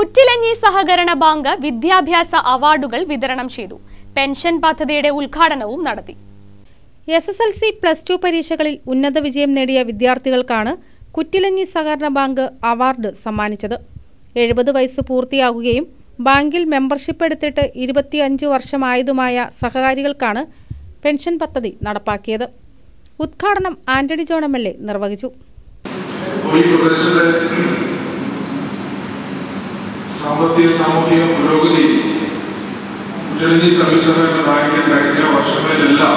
കുറ്റിലഞ്ഞി സഹകരണ ബാങ്ക് വിദ്യാഭ്യാസ അവാർഡുകൾ വിതരണം ചെയ്തു പെൻഷൻ പദ്ധതിയുടെ ഉദ്ഘാടനവും നടത്തി S S L C plus two പരീക്ഷകളിൽ ഉന്നത വിജയം നേടിയ വിദ്യാർത്ഥികൾക്കാണ് കുറ്റിലഞ്ഞി സഹകരണ ബാങ്ക് അവാർഡ് സമ്മാനിച്ചത് എഴുപത് വയസ്സ് പൂർത്തിയാകുകയും ബാങ്കിൽ മെമ്പർഷിപ്പ് എടുത്തിട്ട് ഇരുപത്തിയഞ്ച് വർഷമായതുമായ സഹകാരികൾക്കാണ് പെൻഷൻ പദ്ധതി നടപ്പാക്കിയത് ഉദ്ഘാടനം Antony John M L A നിർവഹിച്ചു ഈ പ്രദേശത്തെ സാമ്പത്തിക സാമൂഹിക പുരോഗതി കുറ്റലഞ്ഞി സർവീസ് സഹകരണ ബാങ്കിന് കഴിഞ്ഞ വർഷങ്ങളിലെല്ലാം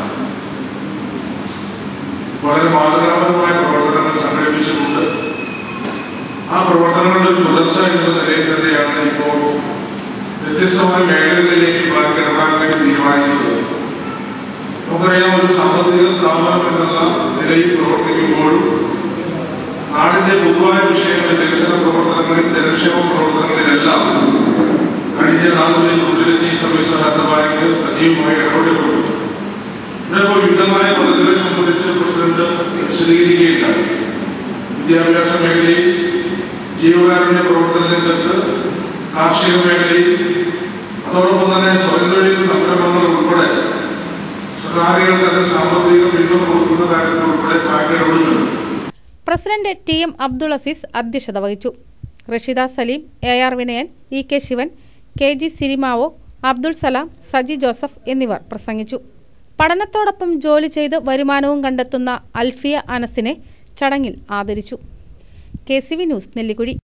വളരെ മാതൃകാപരമായ പ്രവർത്തനങ്ങൾ സംഘടിപ്പിച്ചിട്ടുണ്ട് ആ പ്രവർത്തനങ്ങളുടെ ഒരു തുടർച്ച എന്നുള്ള നിലയിൽ തന്നെയാണ് ഇപ്പോൾ വ്യത്യസ്തമായ മേഖലകളിലേക്ക് ബാങ്ക് ഇടപെടാൻ വേണ്ടി തീരുമാനിക്കുന്നത് നമുക്കറിയാം ഒരു സാമ്പത്തിക സ്ഥാപനം എന്നുള്ള നിലയിൽ പ്രവർത്തിക്കുമ്പോഴും നാടിന്റെ പൊതുവായ വിഷയങ്ങളിൽ വികസന പ്രവർത്തനങ്ങളിൽ ജനക്ഷേമ പ്രവർത്തനങ്ങളിലെല്ലാം കഴിഞ്ഞ നാളുകളിൽ കുട്ടിലഞ്ഞി സർവീസ് സഹകരണ ബാങ്ക് സജീവമായി ഇടപെട്ടിട്ടുണ്ട് ഇവിടെ ഇപ്പോൾ വിവിധമായ പദ്ധതികളെ സംബന്ധിച്ച് പ്രസിഡന്റ് വിശദീകരിക്കുകയുണ്ടായി വിദ്യാഭ്യാസ മേഖലയിൽ ജീവകാരുണ്യ പ്രവർത്തന രംഗത്ത് കാർഷിക മേഖലയിൽ അതോടൊപ്പം തന്നെ സ്വയം തൊഴിൽ സംരംഭങ്ങൾ ഉൾപ്പെടെ സഹകാരികൾക്ക് അതിന് സാമ്പത്തിക പിന്തുണ കൊടുക്കുന്ന കാര്യത്തിൽ ഉൾപ്പെടെ ബാങ്ക് ഇടപെടുന്നുണ്ട് president T M Abdul Aziz അധ്യക്ഷത വഹിച്ചു Rashida Salim A R Vinayan E K Sivan K G Sirimavo Abdul Salam Saji Joseph എന്നിവർ പ്രസംഗിച്ചു പഠനത്തോടൊപ്പം ജോലി ചെയ്ത് വരുമാനവും കണ്ടെത്തുന്ന അൽഫിയ അനസിനെ ചടങ്ങിൽ ആദരിച്ചു K C V news Nellikuzhi